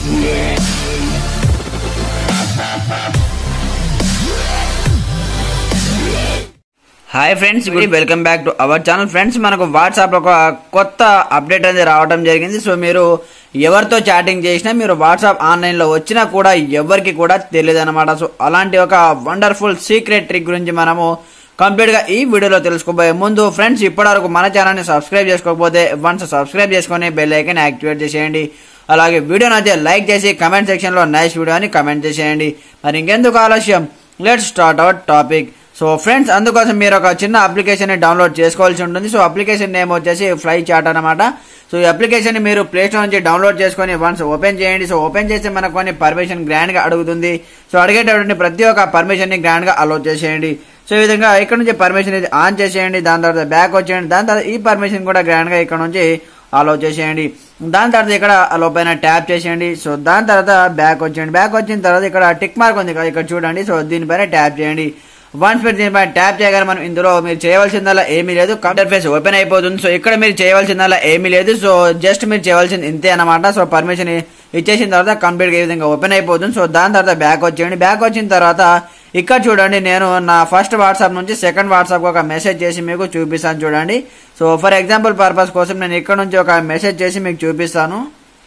hi friends good welcome back to our channel friends మనకు WhatsApp ఒక కొత్త update అనేది రావడం జరిగింది సో మీరు ఎవరితో చాటింగ్ చేసినా మీరు వాట్సాప్ ఆన్లైన్లో వచ్చినా కూడా ఎవరికి కూడా తెలియదు అనమాట సో అలాంటి ఒక వండర్ఫుల్ సీక్రెట్ ట్రిక్ గురించి మనము కంప్లీట్గా ఈ వీడియోలో తెలుసుకోబోయే ముందు ఫ్రెండ్స్ ఇప్పటివరకు మన ఛానల్ని సబ్స్క్రైబ్ చేసుకోకపోతే వన్స్ సబ్స్క్రైబ్ చేసుకొని బెల్ ఐకన్ యాక్టివేట్ చేసేయండి అలాగే వీడియో నచ్చితే లైక్ చేసి కమెంట్ సెక్షన్లో నైస్ వీడియో అని కమెంట్ చేసేయండి మరి ఇంకెందుకు ఆలస్యం let's start our topic so friends అందుకోసం మీరు ఒక చిన్న అప్లికేషన్ డౌన్లోడ్ చేసుకోవాల్సి ఉంటుంది సో అప్లికేషన్ నేమ్ వచ్చేసి ఫ్లై చాట్ అనమాట సో ఈ అప్లికేషన్ మీరు ప్లే స్టోర్ నుంచి డౌన్లోడ్ చేసుకొని వన్స్ ఓపెన్ చేయండి సో ఓపెన్ చేస్తే మనకు కొన్ని పర్మిషన్ గ్రాండ్ గా అడుగుతుంది సో అడిగేటటువంటి ప్రతి ఒక్క పర్మిషన్ ని గ్రాండ్ గా అలో చేసేయండి సో ఈ విధంగా ఇక్కడ నుంచి పర్మిషన్ ఇది ఆన్ చేసేయండి దాని తర్వాత బ్యాక్ వచ్చేయండి దాని తర్వాత ఈ పర్మిషన్ కూడా గ్రాండ్ గా ఇక్కడ నుంచి అలో చేసేయండి దాని తర్వాత ఇక్కడ అలో పైన ట్యాప్ చేసేయండి సో దాని తర్వాత బ్యాక్ వచ్చేయండి బ్యాక్ వచ్చిన తర్వాత ఇక్కడ టిక్ మార్క్ ఉంది కదా ఇక్కడ చూడండి సో దీనిపైన ట్యాప్ చేయండి వన్స్ మీరు దీనిపైన ట్యాప్ చేయగానే మనం ఇందులో మీరు చేయవలసిందల్లా ఏమీ లేదు కంప్యూటర్ ఫేస్ ఓపెన్ అయిపోతుంది సో ఇక్కడ మీరు చేయవలసిందల్లా ఏమీ లేదు సో జస్ట్ మీరు చేయవలసింది ఇంతే అనమాట సో పర్మిషన్ ఇచ్చేసిన తర్వాత కంప్లీట్ ఈ విధంగా ఓపెన్ అయిపోతుంది సో దాని తర్వాత బ్యాక్ వచ్చేయండి బ్యాక్ వచ్చిన తర్వాత ఇక్కడ చూడండి నేను నా ఫస్ట్ వాట్సాప్ నుంచి సెకండ్ వాట్సాప్ ఒక మెసేజ్ చేసి మీకు చూపిస్తాను చూడండి సో ఫర్ ఎగ్జాంపుల్ పర్పస్ కోసం నేను ఇక్కడ నుంచి ఒక మెసేజ్ చేసి మీకు చూపిస్తాను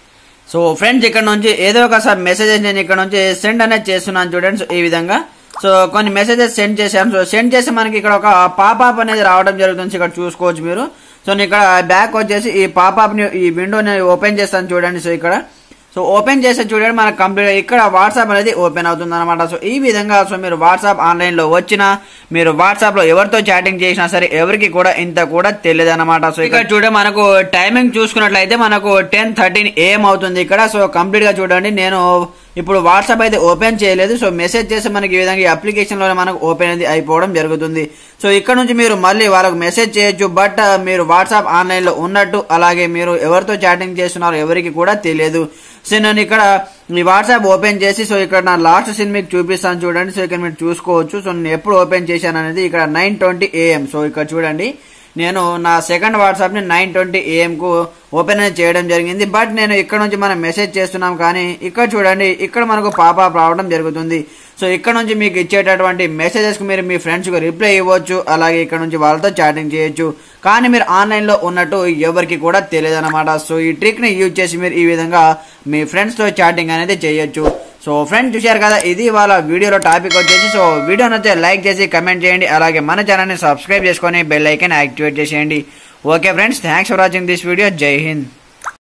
సో ఫ్రెండ్స్ ఇక్కడ నుంచి ఏదో ఒక మెసేజెస్ నేను ఇక్కడ నుంచి సెండ్ అనేది చేస్తున్నాను చూడండి సో ఈ విధంగా సో కొన్ని మెసేజెస్ సెండ్ చేశాను సో సెండ్ చేసి మనకి ఇక్కడ ఒక పాపాప్ అనేది రావడం జరుగుతుంది ఇక్కడ చూసుకోవచ్చు మీరు సో నేను ఇక్కడ బ్యాక్ వచ్చేసి ఈ పాపాప్ ని ఈ విండోని ఓపెన్ చేస్తాను చూడండి సో ఇక్కడ సో ఓపెన్ చేస్తే చూడండి మనకు కంప్లీట్ ఇక్కడ వాట్సాప్ అనేది ఓపెన్ అవుతుంది అనమాట సో ఈ విధంగా సో మీరు వాట్సాప్ ఆన్లైన్ లో వచ్చినా మీరు వాట్సాప్ లో ఎవరితో చాటింగ్ చేసినా సరే ఎవరికి కూడా ఇంత కూడా తెలియదు అనమాట సో ఇక్కడ చూడండి మనకు టైమింగ్ చూసుకున్నట్లయితే మనకు టెన్ థర్టీన్ ఏఎం అవుతుంది ఇక్కడ సో కంప్లీట్ గా చూడండి నేను ఇప్పుడు వాట్సాప్ అయితే ఓపెన్ చేయలేదు సో మెసేజ్ చేస్తే మనకి ఈ విధంగా ఈ అప్లికేషన్ లో మనకు ఓపెన్ అనేది అయిపోవడం జరుగుతుంది సో ఇక్కడ నుంచి మీరు మళ్ళీ వాళ్ళకు మెసేజ్ చేయొచ్చు బట్ మీరు వాట్సాప్ ఆన్లైన్ లో ఉన్నట్టు అలాగే మీరు ఎవరితో చాటింగ్ చేస్తున్నారో ఎవరికి కూడా తెలియదు సో నేను ఇక్కడ ఈ వాట్సాప్ ఓపెన్ చేసి సో ఇక్కడ నా లాస్ట్ సీన్ మీకు చూపిస్తాను చూడండి సో ఇక్కడ మీరు చూసుకోవచ్చు సో నేను ఎప్పుడు ఓపెన్ చేశాను అనేది ఇక్కడ నైన్ ట్వంటీ ఏఎం సో ఇక్కడ చూడండి నేను నా సెకండ్ వాట్సాప్ ని నైన్ ట్వంటీ ఏఎం కు ఓపెన్ అనేది చేయడం జరిగింది బట్ నేను ఇక్కడ నుంచి మనం మెసేజ్ చేస్తున్నాం కానీ ఇక్కడ చూడండి ఇక్కడ మనకు పాపాప్ రావడం జరుగుతుంది సో ఇక్కడ నుంచి మీకు ఇచ్చేటటువంటి మెసేజెస్ కు మీరు మీ ఫ్రెండ్స్ కు రిప్లై ఇవ్వచ్చు అలాగే ఇక్కడ నుంచి వాళ్ళతో చాటింగ్ చేయొచ్చు కానీ మీరు ఆన్లైన్ లో ఉన్నట్టు ఎవరికి కూడా తెలియదు అనమాట సో ఈ ట్రిక్ ని యూజ్ చేసి మీరు ఈ విధంగా మీ ఫ్రెండ్స్ తో చాటింగ్ అనేది చేయొచ్చు సో ఫ్రెండ్స్ చూశారు కదా ఇది వాళ్ళ వీడియోలో టాపిక్ వచ్చేసి సో వీడియో నచ్చితే లైక్ చేసి కమెంట్ చేయండి అలాగే మన ఛానల్ని సబ్స్క్రైబ్ చేసుకొని బెల్ ఐకన్ యాక్టివేట్ చేసేయండి okay friends thanks for watching this video Jai Hind